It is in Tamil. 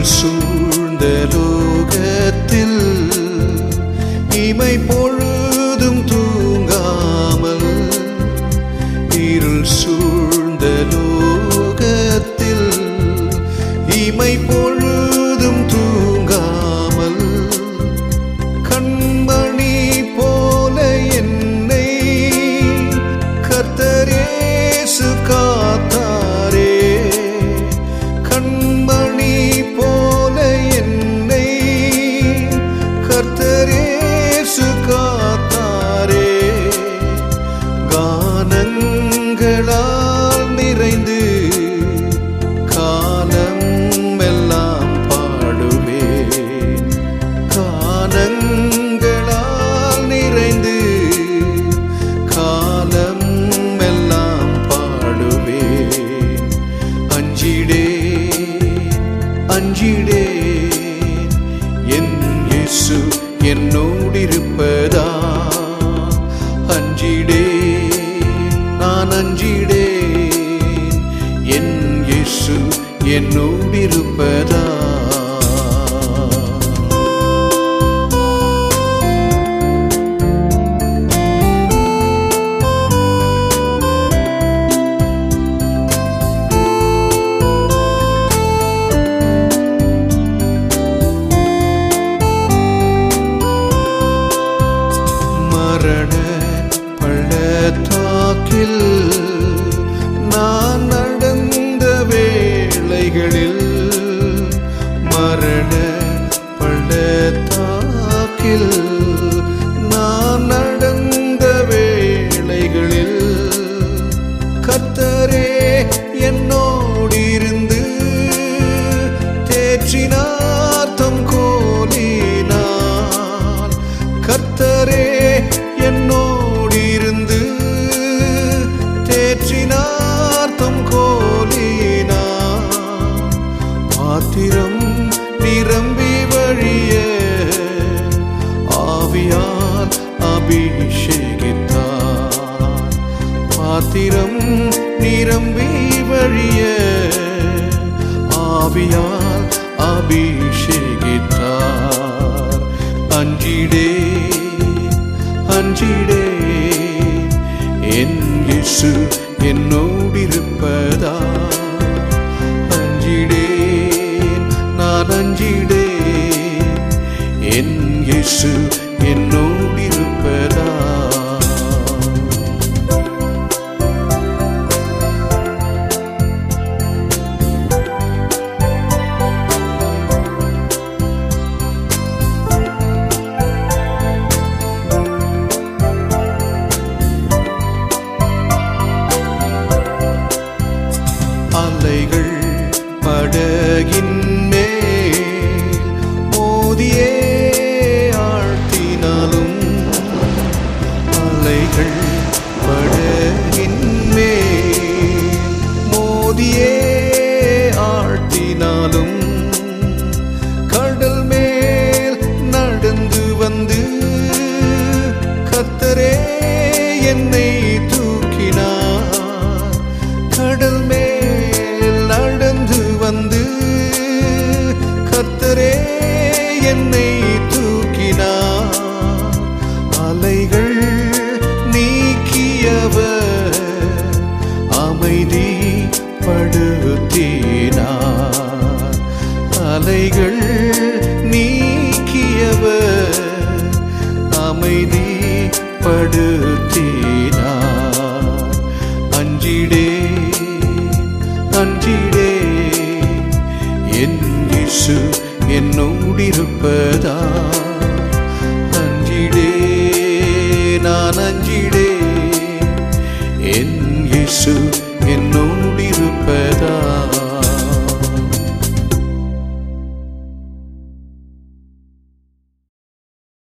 இருள் சூழ்ந்த லோகத்தில் இமை பொழுதும் தூங்காமல் இருள் சூழ்ந்த லோகத்தில் இமை பொழுதும் தூங்காமல் கண்மணி போல என்னை கர்த்தரேசு காத்தாரே கண்மணி போல என்னை கர்த்தரேசு காத்தாரே கானங்களால் நிறைந்து காலம் எல்லாம் பாடுவேன் கானங்களால் நிறைந்து காலம் எல்லாம் பாடுவேன் அஞ்சிடே அஞ்சிடே என் இயேசு என்னோடிருப்பதா அஞ்சிடே நான் அஞ்சிடே என் இயேசு என்னோடிருப்பதா மரண பள்ளத்தாக்கில் நான் நடந்த வேளைகளில் மரண பள்ளத்தாக்கில் நான் நடந்த வேளைகளில் கர்த்தரே என்னோடிருந்து தேற்றினார் தம் கோலினால் கர்த்தரே என்னோடிருந்து தேற்றினார் தம் கோலினால் பாத்திரம் நிரம்பி வழிய ஆவியால் அபிஷேகித்தார் பாத்திரம் நிரம்பி வழிய ஆவியால் அபிஷேகித்தார் அஞ்சிடே அஞ்சிடே என் இயேசு என்னோடிருப்பதா அஞ்சிடேன் நான் அஞ்சிடேன் என் இயேசு என்னோடிருப்பதா அலைகள் படகின் மேல் மோதியே ஆழ்த்தினாலும் அலைகள் படகின் மேல் மோதியே ஆழ்த்தினாலும் கடல் மேல் நடந்து வந்து கத்தரே என்னை தூக்கினார் கடல் மேல் நடந்து வந்து கர்த்தரே என்னை தூக்கினார் அலைகள் நீக்கியவர் அமைதி படுத்தினார் அலைகள் நீக்கியவர் அமைதி படுத்தினார் அஞ்சிடே அஞ்சிடே என் இயேசு என்னோடிருப்பதா அஞ்சிடே நான் அஞ்சிடே